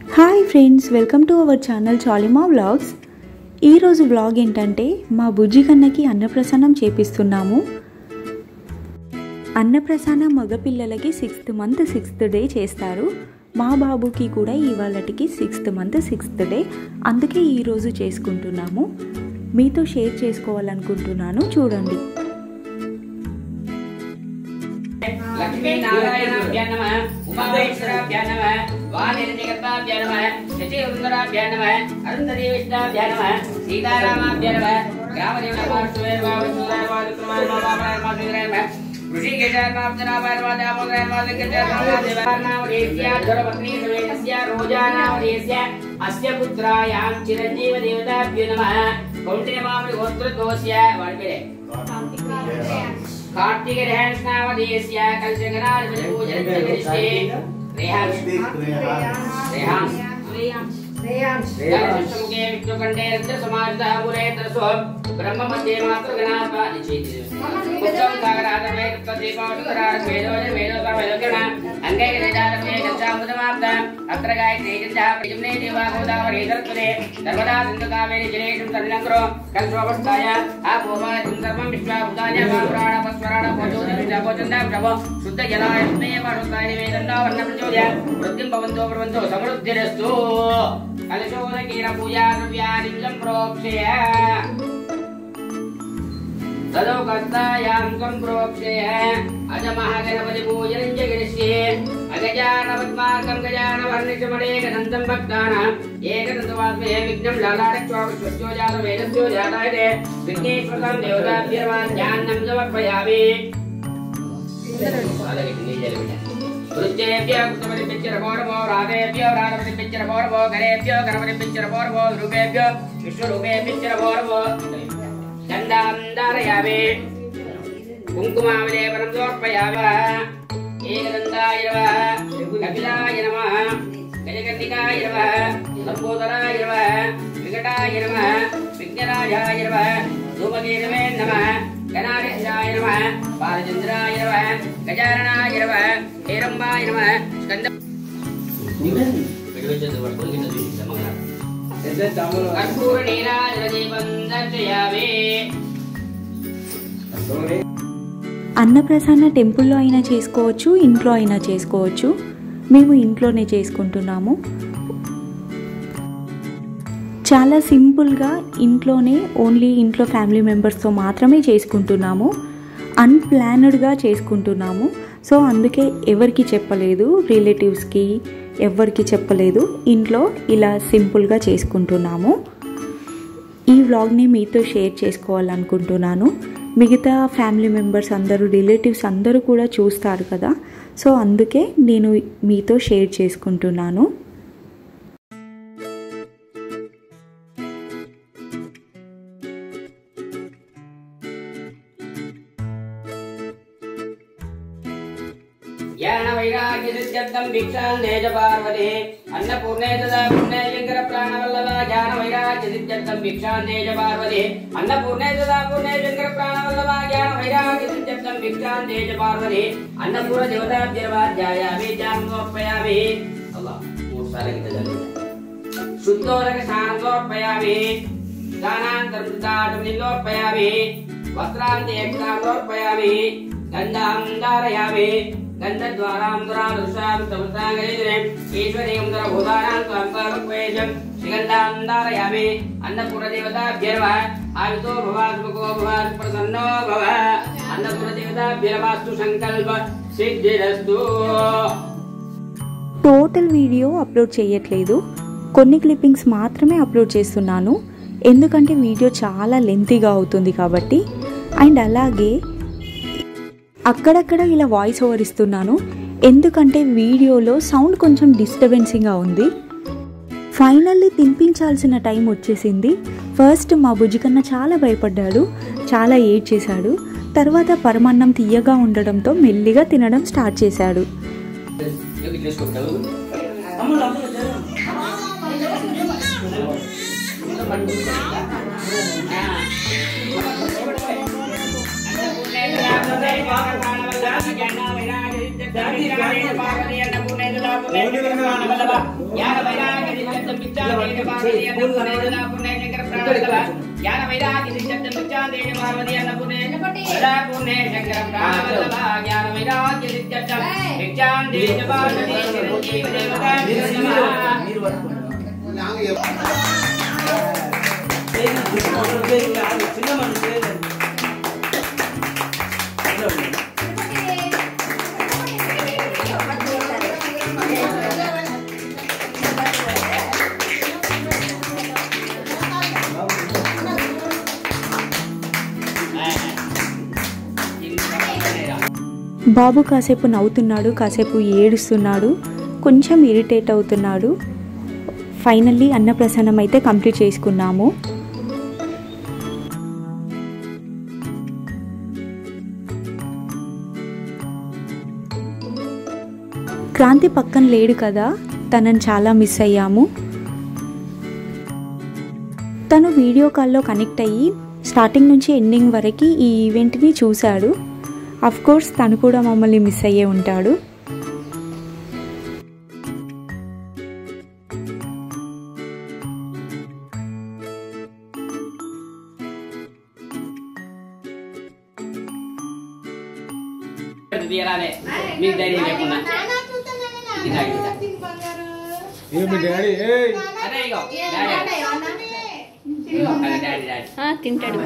Hi friends welcome to our channel Chalima vlogs ఈరోజు vlog ఏంటంటే మా బుజ్జి కన్నకి అన్నప్రసన్నం చేపిస్తున్నాము అన్నప్రసన్నం మగపిల్లలకి సిక్స్త్ మంత్ సిక్స్త్ డే చేస్తారు మా బాబుకి కూడా ఇవాళకి సిక్స్త్ మంత్ సిక్స్త్ డే అందుకే ఈరోజు చేసుకుంటున్నాము మీతో షేర్ చేసుకోవాలనుకుంటున్నాను చూడండి లక్ష్మీనారాయణాభ్య నమ ఉమామహేశ్వరాభ్య నమ వాణిర్జగత్తాభ్య నమ శశివృందరాభ్య నమ అరుంధరీ విష్ణాభ్య నమ సీతారామాభ్య నమ అస్య పుత్రాయాం చిరంజీవ దేవతాభ్యో నమ కౌంటిన్యమామృ గోత్రదోస్య వాడి పేరే కార్తీక రేహాన్స్నామధేయస్య కల్చగనాధిపతి పూజనచ్చే రేహాన్స్ రేహాన్స్ శ్రేయాంస్ముఖే విష్ణుకంఠే రక్త సమాజిత పురే తరసో బ్రహ్మ మధ్యే మాత్ర గణాత్మ నిశ్చయితి ఉత్సవం సాగరాధమే తత్వదీపావసుకరార వేదోజ వేదోపర వేదోగణ అంగై గణేదారమే గంచామృతమాప్త అత్ర గాయత్రీ చింతా ప్రజమ్నే దేవా గోదావరి దర్పదే నర్మదా సింధు కావేరి జలేషం తరుణంకరో కల్సోపస్థాయ ఆ భూమాయం సర్వం విశ్వాభుతాన్య పురాణ పస్వరాణ భోజోది విజాభోజందా ప్రభో శుద్ధ జలాయ స్నేహమానుస్తాయ నివేదన్నా వర్ణ ప్రచోదయ వృద్ధిం భవంతో ప్రవంతో సమృద్ధిరస్తు కలశోదకీర పూజా ద్రవ్యాని సంప్రోక్షయ తదోకర్తాయాం సంప్రోక్షయ అజ మహాగణపతి పూజనం జగరిష్యే అగజానవద్మార్గం గజానవర్ణిషమణేకదంతం భక్తానాం ఏకదంతవాత్మయే విఘ్నం లాలాటక్ష్వాశ్వజాత వేదస్యో జాతాయతే విఘ్నేశ్వరం దేవతాభ్యర్వాధ్యాన్నం సమర్పయామి వృత్తేభ్య కృతమతి పిచ్చర పౌరమో రాధేభ్య రాధమతి పిచ్చర పౌరమో గణేభ్య గణపతి పిచ్చర పౌరమో రూపేభ్య విష్ణురూపే పిచ్చర పౌరమో గంధాం ధారయామి కుంకుమావిలేపనం సమర్పయామి ఏకదంతాయ నమః కపిలాయ నమః గజకర్ణికాయ నమః లంబోదరాయ నమః వికటాయ నమః విఘ్నరాజాయ నమః ధూమకేతవే నమః గణాధ్యక్షాయ నమః బాలచంద్రాయ నమః గజాననాయ నమః హేరంబాయ నమః స్కంద కర్పూర నీరాజనదీపం దర్శయామి అన్నప్రసన్న టెంపుల్లో అయినా చేసుకోవచ్చు ఇంట్లో అయినా చేసుకోవచ్చు మేము ఇంట్లోనే చేసుకుంటున్నాము చాలా సింపుల్గా ఇంట్లోనే ఓన్లీ ఇంట్లో ఫ్యామిలీ మెంబర్స్తో మాత్రమే చేసుకుంటున్నాము అన్ప్లానెడ్గా చేసుకుంటున్నాము సో అందుకే ఎవరికి చెప్పలేదు రిలేటివ్స్కి ఎవరికి చెప్పలేదు ఇంట్లో ఇలా సింపుల్గా చేసుకుంటున్నాము ఈ వ్లాగ్ని మీతో షేర్ చేసుకోవాలనుకుంటున్నాను మిగతా ఫ్యామిలీ మెంబర్స్ అందరూ రిలేటివ్స్ అందరూ కూడా చూస్తారు కదా సో అందుకే నేను మీతో షేర్ చేసుకుంటున్నాను జ్ఞాన వైరాగ్య సిద్ధ్యర్థం భిక్షాం దేజ పార్వతి అన్నపూర్ణే తదా పుణ్య శంకర ప్రాణవల్లభ జ్ఞాన వైరాగ్య సిద్ధ్యర్థం భిక్షాం దేజ పార్వతి అన్నపూర్ణే తదా పుణ్య శంకర ప్రాణవల్లభ జ్ఞాన వైరాగ్య సిద్ధ్యర్థం భిక్షాం దేజ పార్వతి అన్నపూర్ణ దేవతాభ్యర్వాధ్యాయామి జ్ఞానోపయామి అల్లా మూడు సార్లు గీత చదివి శుద్ధోదక స్నానంలోర్పయామి స్నానాంతర్మృతాటమిలోర్పయామి వస్త్రాంతి ఏకాలోర్పయామి గంధాం ధారయామి గంధద్వారాం దురాదృశాం సమృతాంగేజనే ఈశ్వరీం దురభూతానాం త్వం సమర్పయేజం శ్రీగంధాం ధారయామి అన్నపూర్ణదేవతాభ్యర్వ ఆయుతో భవాత్మకో భవాత్ ప్రసన్నో భవ అన్నపూర్ణదేవతాభ్యర్వాస్తు సంకల్ప సిద్ధిరస్తు టోటల్ వీడియో అప్లోడ్ చేయట్లేదు కొన్ని క్లిప్పింగ్స్ మాత్రమే అప్లోడ్ చేస్తున్నాను ఎందుకంటే వీడియో చాలా లెంతీగా అవుతుంది కాబట్టి అండ్ అలాగే అక్కడక్కడ ఇలా వాయిస్ ఓవర్ ఇస్తున్నాను ఎందుకంటే వీడియోలో సౌండ్ కొంచెం డిస్టర్బెన్సింగ్గా ఉంది ఫైనల్లీ తినిపించాల్సిన టైం వచ్చేసింది ఫస్ట్ మా బుజ్జి కన్నా చాలా భయపడ్డాడు చాలా ఏడ్ చేశాడు తర్వాత పరమాన్నం తీయగా ఉండడంతో మెల్లిగా తినడం స్టార్ట్ చేశాడు జ్ఞాన వైరాగ్య దేవి పార్వతి అన్నపూర్ణే సదాపూర్ణే శంకర ప్రాణవల్లభ జ్ఞాన వైరాగ్య సిద్ధాంత మృత్యాం దేవి పార్వతి అన్నపూర్ణే సదాపూర్ణే శంకర ప్రాణవల్లభ జ్ఞాన వైరాగ్య సిద్ధాంత మృత్యాం దేవి పార్వతి చిరంజీవి దేవతా నమః మీరు పట్టుకోండి చిన్న మనిషి బాబు కాసేపు నవ్వుతున్నాడు కాసేపు ఏడుస్తున్నాడు కొంచెం ఇరిటేట్ అవుతున్నాడు ఫైనల్లీ అన్నప్రసన్నం అయితే కంప్లీట్ చేసుకున్నాము క్రాంతి పక్కన లేడు కదా తనని చాలా మిస్ అయ్యాము తను వీడియో కాల్లో కనెక్ట్ అయ్యి స్టార్టింగ్ నుంచి ఎండింగ్ వరకు ఈ ఈవెంట్ని చూశాడు అఫ్ కోర్స్ తను కూడా మమ్మల్ని మిస్ అయ్యే ఉంటాడు తీరాలే మీకు ధైర్యం లేకుండా ఇది తాగిస్తా. ఏమి డాడీ ఏయ్ అదే ఇగో డాడీ అదే డాడీ డాడీ తింటాడు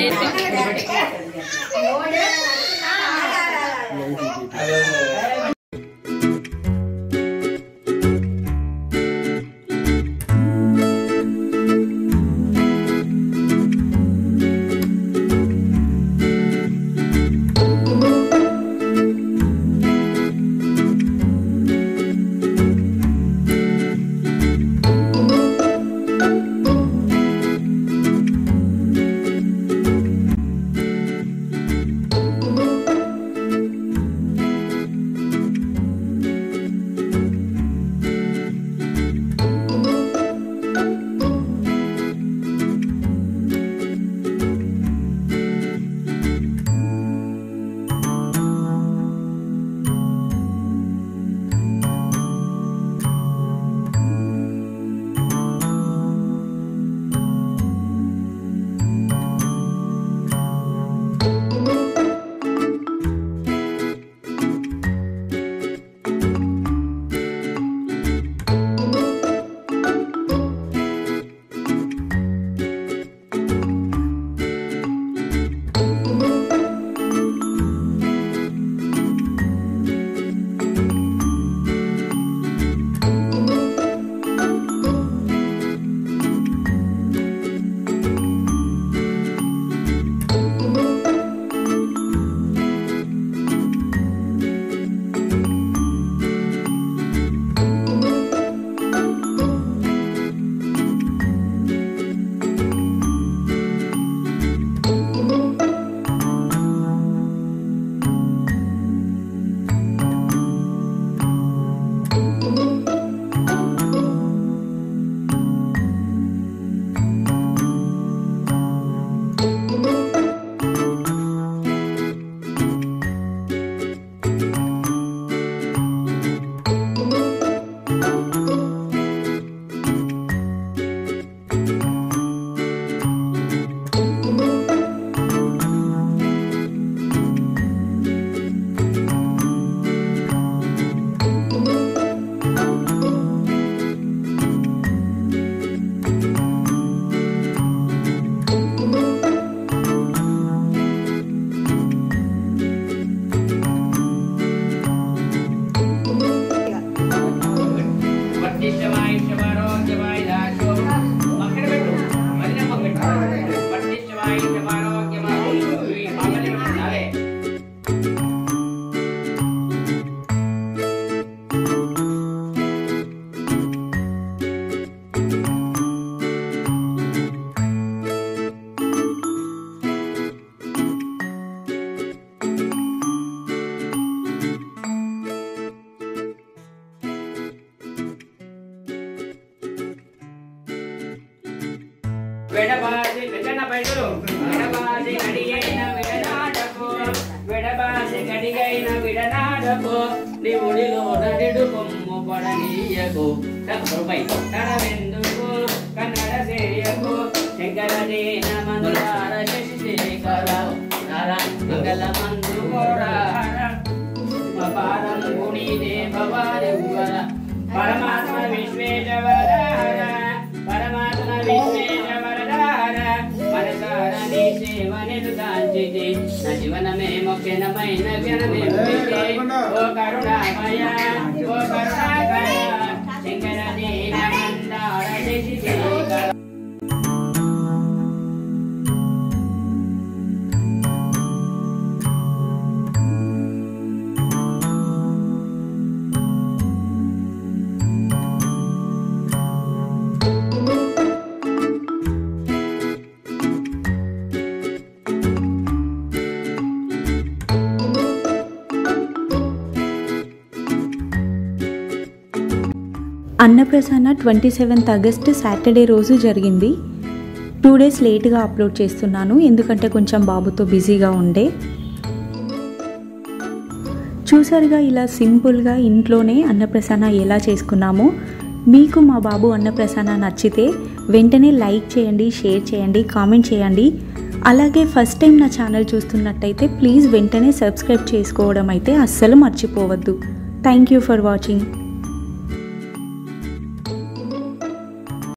పట్టిష్టమాయుష్యమారోగ్యమాయ దాశో అక్కడ పెట్టు మదిన పెట్టు పట్టిష్టమాయుష్యమారోగ్యమాయ మామని నాలే వెడబాసి వెంకన్న పైసలు వెడబాసి గడిగైన విడనాడకు వెడబాసి గడిగైన విడనాడకు నీ ఒడిలో నడిడు కొమ్ము పడనీయకు రూపాయి తడవెందుకు విఘ్నేశ వరదహర పరమాత్మ విఘ్నేశ వరదహర మనసార నీ సేవనిలు కాంచితి నా జీవనమే మొక్కెనమైన జ్ఞానమే ఓ కరుణామయ ఓ కరుణాకయ శంకర దీన మందార శశిశేఖర అన్నప్రసన్న ట్వంటీ సెవెంత్ ఆగస్ట్ సాటర్డే రోజు జరిగింది టూ డేస్ లేట్గా అప్లోడ్ చేస్తున్నాను ఎందుకంటే కొంచెం బాబుతో బిజీగా ఉండే చూసారుగా ఇలా సింపుల్గా ఇంట్లోనే అన్నప్రసన్న ఎలా చేసుకున్నామో మీకు మా బాబు అన్నప్రసన్న నచ్చితే వెంటనే లైక్ చేయండి షేర్ చేయండి కామెంట్ చేయండి అలాగే ఫస్ట్ టైం నా ఛానల్ చూస్తున్నట్టయితే ప్లీజ్ వెంటనే సబ్స్క్రైబ్ చేసుకోవడం అయితే అస్సలు మర్చిపోవద్దు థ్యాంక్ యూ ఫర్ వాచింగ్